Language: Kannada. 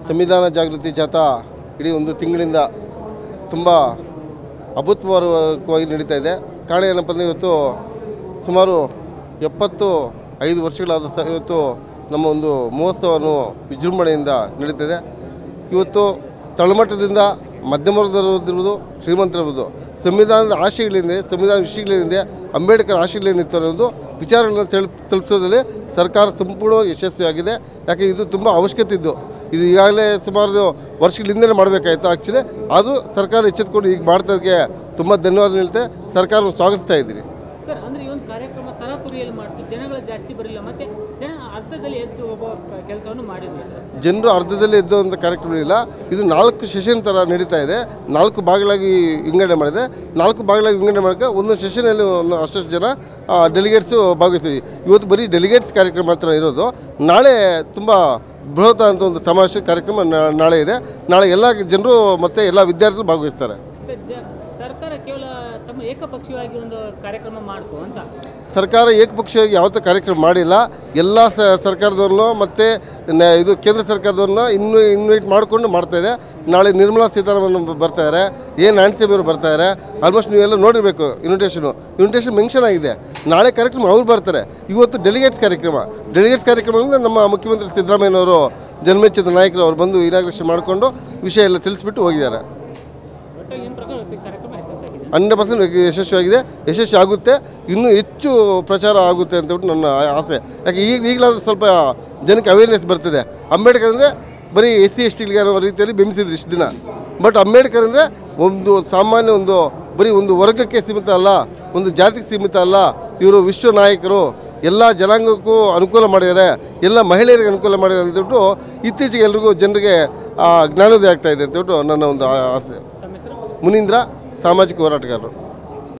ಸಂವಿಧಾನ ಜಾಗೃತಿ ಜಾಥಾ ಇಡೀ ಒಂದು ತಿಂಗಳಿಂದ ತುಂಬ ಅಭೂತಪೂರ್ವಕವಾಗಿ ನಡೀತಾ ಇದೆ ಕಾರಣ ಏನಪ್ಪ ಅಂದರೆ ಇವತ್ತು ಸುಮಾರು ಎಪ್ಪತ್ತು ಐದು ವರ್ಷಗಳಾದ ಸ ಇವತ್ತು ನಮ್ಮ ಒಂದು ಮಹೋತ್ಸವವನ್ನು ವಿಜೃಂಭಣೆಯಿಂದ ನಡೀತಿದೆ ಇವತ್ತು ತಳಮಟ್ಟದಿಂದ ಮಧ್ಯಮ ವರ್ಗದವರಿರ್ಬೋದು ಶ್ರೀಮಂತರಿರ್ಬೋದು ಸಂವಿಧಾನದ ಆಶೆಗಳೇನಿದೆ ಸಂವಿಧಾನ ವಿಷಯಗಳೇನಿದೆ ಅಂಬೇಡ್ಕರ್ ಆಶೆಗಳೇನಿತ್ತು ಅನ್ನೋದು ವಿಚಾರಗಳನ್ನು ತಲುಪ್ ತಲುಪಿಸೋದ್ರಲ್ಲಿ ಸರ್ಕಾರ ಸಂಪೂರ್ಣವಾಗಿ ಯಶಸ್ವಿಯಾಗಿದೆ ಯಾಕೆ ಇದು ತುಂಬ ಅವಶ್ಯಕತೆ ಇದ್ದು ಇದು ಈಗಾಗಲೇ ಸುಮಾರು ವರ್ಷಗಳಿಂದಲೇ ಮಾಡಬೇಕಾಯಿತು ಆ್ಯಕ್ಚುಲಿ ಆದರೂ ಸರ್ಕಾರ ಎಚ್ಚೆತ್ಕೊಂಡು ಈಗ ಮಾಡ್ತೋದಕ್ಕೆ ತುಂಬ ಧನ್ಯವಾದ ಹೇಳ್ತೆ ಸರ್ಕಾರ ಸ್ವಾಗತಿಸ್ತಾ ಇದ್ದೀನಿ ಸರ್ ಅಂದ್ರೆ ಈ ಒಂದು ಕಾರ್ಯಕ್ರಮ ತರಾತುರಿಯಲ್ಲಿ ಮಾಡ್ತು ಜನಗಳು ಜಾಸ್ತಿ ಬರಲಿಲ್ಲ ಮತ್ತೆ ಜನ ಅರ್ಧದಲ್ಲಿ ಎದ್ದು ಹೋಗೋ ಕೆಲಸವನ್ನು ಮಾಡಿದ್ವಿ ಸರ್ ಜನರು ಅರ್ಧದಲ್ಲಿ ಎದ್ದುವಂಥ ಕಾರ್ಯಕ್ರಮ ಇಲ್ಲ ಇದು ನಾಲ್ಕು ಸೆಷನ್ ಥರ ನಡೀತಾ ಇದೆ ನಾಲ್ಕು ಭಾಗಗಳಾಗಿ ವಿಂಗಡಣೆ ಮಾಡಿದರೆ ನಾಲ್ಕು ಭಾಗಗಳಾಗಿ ವಿಂಗಡಣೆ ಮಾಡೋಕೆ ಒಂದೊಂದು ಸೆಷನಲ್ಲಿ ಒಂದು ಅಷ್ಟಷ್ಟು ಜನ ಡೆಲಿಗೇಟ್ಸು ಭಾಗವಹಿಸ್ತೀವಿ ಇವತ್ತು ಬರೀ ಡೆಲಿಗೇಟ್ಸ್ ಕಾರ್ಯಕ್ರಮ ಮಾತ್ರ ಇರೋದು ನಾಳೆ ತುಂಬ ಬೃಹತ್ ಅಂತ ಒಂದು ಸಮಾವೇಶ ಕಾರ್ಯಕ್ರಮ ನಾ- ನಾಳೆ ಇದೆ ನಾಳೆ ಎಲ್ಲ ಜನರು ಮತ್ತು ಎಲ್ಲ ವಿದ್ಯಾರ್ಥಿಗಳು ಭಾಗವಹಿಸ್ತಾರೆ ಮತ್ತೆ ಜ- ಸರ್ಕಾರ ಕೇವಲ ತಮ್ಮ ಏಕಪಕ್ಷೀಯವಾಗಿ ಒಂದು ಕಾರ್ಯಕ್ರಮ ಮಾಡ್ತು ಅಂತ ಸರ್ಕಾರ ಏಕಪಕ್ಷೀಯವಾಗಿ ಯಾವತ್ತೂ ಕಾರ್ಯಕ್ರಮ ಮಾಡಿಲ್ಲ ಎಲ್ಲ ಸ ಸರ್ಕಾರದವ್ರನ್ನೂ ಮತ್ತು ನ- ಇದು ಕೇಂದ್ರ ಸರ್ಕಾರದವ್ರನ್ನ ಇನ್ನೂ ಇನ್ವೈಟ್ ಮಾಡಿಕೊಂಡು ಮಾಡ್ತಾ ಇದೆ ನಾಳೆ ನಿರ್ಮಲಾ ಸೀತಾರಾಮನ್ ಬ- ಬರ್ತಾರೆ ಎ ನಾನ್ಸಿ ಅವರು ಬರ್ತಾರೆ ಆಲ್ಮೋಸ್ಟ್ ನೀವೆಲ್ಲ ನೋಡಿರಬೇಕು ಇನ್ವಿಟೇಷನು ಇನ್ವಿಟೇಷನ್ ಮೆನ್ಷನ್ ಆಗಿದೆ ನಾಳೆ ಕಾರ್ಯಕ್ರಮ ಅವ್ರು ಬರ್ತಾರೆ ಇವತ್ತು ಡೆಲಿಗೇಟ್ಸ್ ಕಾರ್ಯಕ್ರಮ ಡೆಲಿಗೇಟ್ಸ್ ಕಾರ್ಯಕ್ರಮ ಅಂದರೆ ನಮ್ಮ ಮುಖ್ಯಮಂತ್ರಿ ಸಿದ್ದರಾಮಯ್ಯನವರು ಜನ್ಮೆಚ್ಚಿದ ನಾಯಕರು ಅವರು ಬಂದು ಇನಾಗ್ರೇಷನ್ ಮಾಡಿಕೊಂಡು ವಿಷಯ ಎಲ್ಲ ತಿಳಿಸ್ಬಿಟ್ಟು ಹೋಗಿದ್ದಾರೆ ಒಟ್ಟಾಗಿ ನಿಮ್ಮ ಪ್ರಕಾರ ಈ ಕಾರ್ಯಕ್ರಮ ಯಶಸ್ಸಾಗಿದೆ ಹಂಡ್ರೆಡ್ ಪರ್ಸೆಂಟ್ ಯಶಸ್ವಿಯಾಗಿದೆ ಯಶಸ್ವಿ ಆಗುತ್ತೆ ಇನ್ನೂ ಹೆಚ್ಚು ಪ್ರಚಾರ ಆಗುತ್ತೆ ಅಂತ ಹೇಳ್ಬಿಟ್ಟು ನನ್ನ ಆಸೆ ಯಾಕೆ ಈಗ ಈಗಲಾದ್ರೂ ಸ್ವಲ್ಪ ಜನಕ್ಕೆ ಅವೇರ್ನೆಸ್ ಬರ್ತಿದೆ ಅಂಬೇಡ್ಕರ್ ಅಂದರೆ ಬರೀ ಎಸ್ ಸಿ ಎಸ್ ಟಿಗಳಿಗೆ ಅನ್ನೋ ರೀತಿಯಲ್ಲಿ ಬಿಂಬಿಸಿದ್ರು ಇಷ್ಟು ದಿನ ಬಟ್ ಅಂಬೇಡ್ಕರ್ ಅಂದರೆ ಒಂದು ಸಾಮಾನ್ಯ ಒಂದು ಬರೀ ಒಂದು ವರ್ಗಕ್ಕೆ ಸೀಮಿತ ಅಲ್ಲ ಒಂದು ಜಾತಿಗೆ ಸೀಮಿತ ಅಲ್ಲ ಇವರು ವಿಶ್ವ ನಾಯಕರು ಎಲ್ಲ ಜನಾಂಗಕ್ಕೂ ಅನುಕೂಲ ಮಾಡಿದ್ದಾರೆ ಎಲ್ಲ ಮಹಿಳೆಯರಿಗೆ ಅನುಕೂಲ ಮಾಡಿದ್ದಾರೆ ಅಂತೇಳ್ಬಿಟ್ಟು ಇತ್ತೀಚೆಗೆ ಎಲ್ರಿಗೂ ಜನರಿಗೆ ಆ, ಜ್ಞಾನೋದಯ ಆಗ್ತಾ ಇದೆ ಅಂತೇಳ್ಬಿಟ್ಟು ನನ್ನ ಒಂದು ಆ- ಆಸೆ ತಮ್ಮ ಹೆಸರು ಮುನೀಂದ್ರ ಸಾಮಾಜಿಕ ಹೋರಾಟಗಾರರು